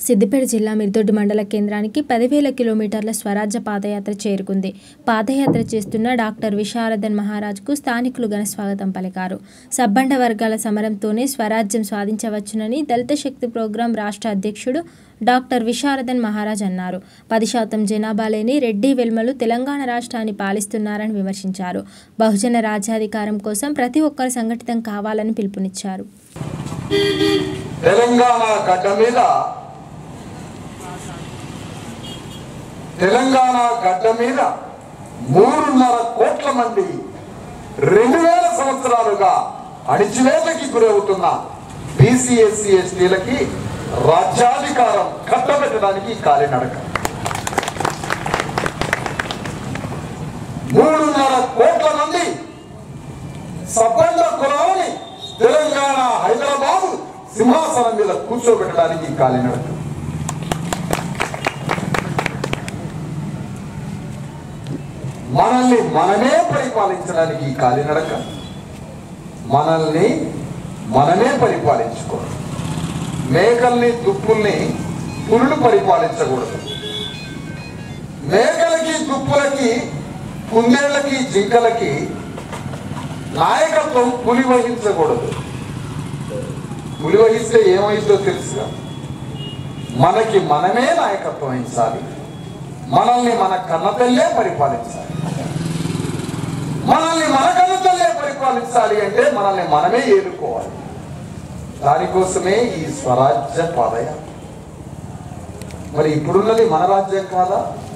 సిద్దిపేట జిల్లా మిర్దొడ్డి మండల కేంద్రానికి పదివేల కిలోమీటర్ల స్వరాజ్య పాదయాత్ర చేరుకుంది పాదయాత్ర చేస్తున్న డాక్టర్ విశారదన్ మహారాజ్కు స్థానికులు ఘనస్వాగతం పలికారు సబ్బండ వర్గాల సమరంతోనే స్వరాజ్యం సాధించవచ్చునని దళిత శక్తి ప్రోగ్రాం రాష్ట్ర అధ్యక్షుడు డాక్టర్ విశారదన్ మహారాజ్ అన్నారు పది శాతం జనాభా లేని రెడ్డి వెల్మలు తెలంగాణ రాష్ట్రాన్ని పాలిస్తున్నారని విమర్శించారు బహుజన రాజ్యాధికారం కోసం ప్రతి ఒక్కరు సంఘటితం కావాలని పిలుపునిచ్చారు తెలంగాణ గడ్డ మీద తెలంగాణ గడ్డ మీద మూడున్నర కోట్ల మంది రెండు వేల సంవత్సరాలుగా అణిచివేతకి గురవుతున్న బీసీ ఎస్సీ ఎస్టీలకి రాజ్యాధికారం కట్టబెట్టడానికి కాలినడక మూడున్నర కోట్ల మంది సబ్బండ కులాలని తెలంగాణ హైదరాబాద్ సింహాసనం మీద కూర్చోబెట్టడానికి కాలినడక మనల్ని మనమే పరిపాలించడానికి ఈ కాలినడక మనల్ని మనమే పరిపాలించుకోవాలి మేకల్ని దుప్పుల్ని పురులు పరిపాలించకూడదు మేకలకి దుప్పులకి కుందేళ్లకి జింకలకి నాయకత్వం పులి వహించకూడదు పులి వహిస్తే ఏమైందో తెలుసుగా మనకి మనమే నాయకత్వం వహించాలి మనల్ని మన కన్నతల్లే పరిపాలించాలి మనల్ని మన కన్నతల్లే పరిపాలించాలి అంటే మనల్ని మనమే ఏలుకోవాలి దానికోసమే ఈ స్వరాజ్య పాదయాత్ర మరి ఇప్పుడున్నది మన రాజ్యం కాదా